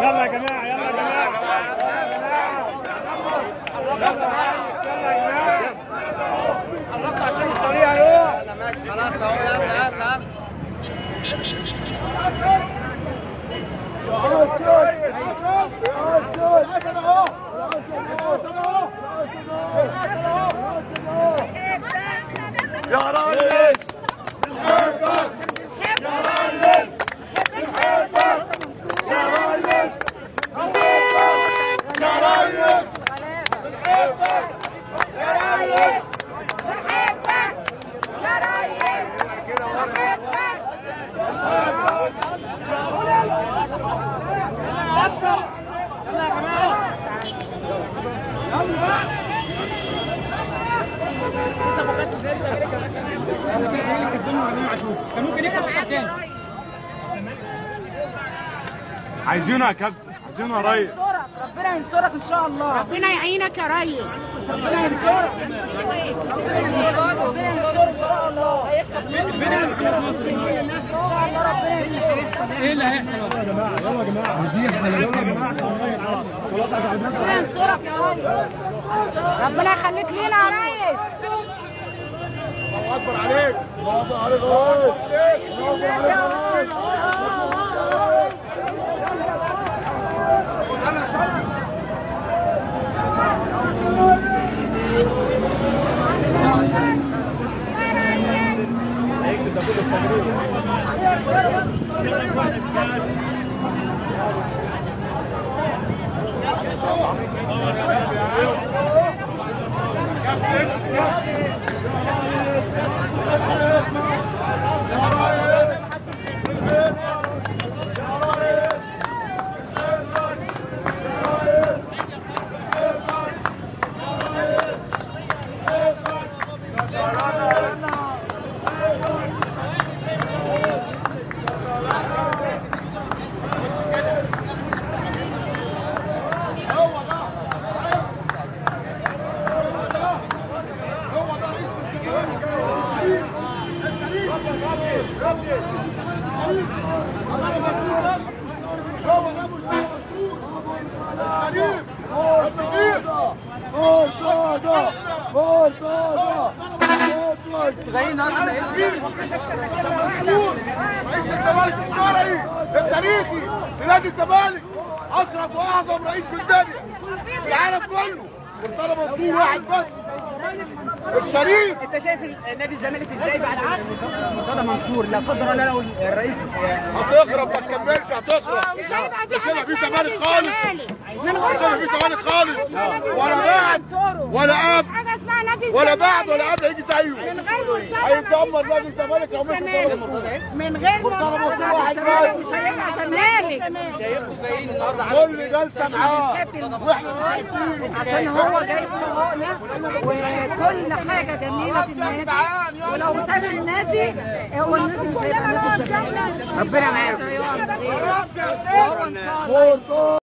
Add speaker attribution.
Speaker 1: يلا يا جماعه يلا يا جماعه
Speaker 2: قربت عشان الطريق اهو خلاص اهو يلا يلا يلا
Speaker 1: يا ريس
Speaker 3: كان ممكن يكسب اكتر تاني
Speaker 1: عايزينه يا كابتن عايزينه يا ريس
Speaker 4: ينصرك ربنا ينصرك ان شاء الله
Speaker 5: ربنا يعينك يا ريس
Speaker 4: ربنا ينصرك ربنا ينصرك ان شاء الله هيكسب
Speaker 3: فين اللي في مصر
Speaker 4: ان شاء الله ربنا ينصرك
Speaker 3: ايه اللي هيحصل
Speaker 4: ربنا ينصرك يا ريس
Speaker 5: ربنا يخليك لينا يا ريس
Speaker 2: جايين النهارده
Speaker 6: رئيس الزمالك الشرعي التاريخي لنادي الزمالك اشرف واعظم رئيس في الدنيا في العالم كله والطلبه منصور واحد بس الشريف
Speaker 2: انت شايف نادي الزمالك ازاي بعد مرتضى منصور لا قدر الله لو الرئيس
Speaker 6: هتخرب ما تكملش هتخرب
Speaker 5: مش هيبقى في
Speaker 6: مش هيبقى في
Speaker 5: حاجه
Speaker 6: زمالك
Speaker 5: اسمها
Speaker 6: خالص
Speaker 5: نادي الزمالك من
Speaker 6: مش هيبقى
Speaker 5: غير
Speaker 6: في زمالك خالص ولا بعد ولا قبل
Speaker 5: حاجه اسمها نادي
Speaker 6: ولا
Speaker 5: الزمالك
Speaker 6: بعد ولا قبل هيجي زيه
Speaker 5: من غير مرتضى
Speaker 6: هيتدمر نادي الزمالك لو مش مرتضى منصور
Speaker 5: من غير
Speaker 6: مرتضى منصور
Speaker 5: مرتضى
Speaker 6: واحد
Speaker 5: الزمالك
Speaker 6: بس
Speaker 5: مش هيبقى زمالك
Speaker 2: شايفكم جايين النهارده
Speaker 6: كل جلسه معاه واحنا واقفين
Speaker 4: عشان هو جاي فوقنا وكل حاجه جميله في النادي ولو ساب النادي هو النادي مش هيبقى نادي الزمالك
Speaker 2: ربنا معاكم
Speaker 4: هيقع من غيره. هو ان شاء الله
Speaker 6: مرتضى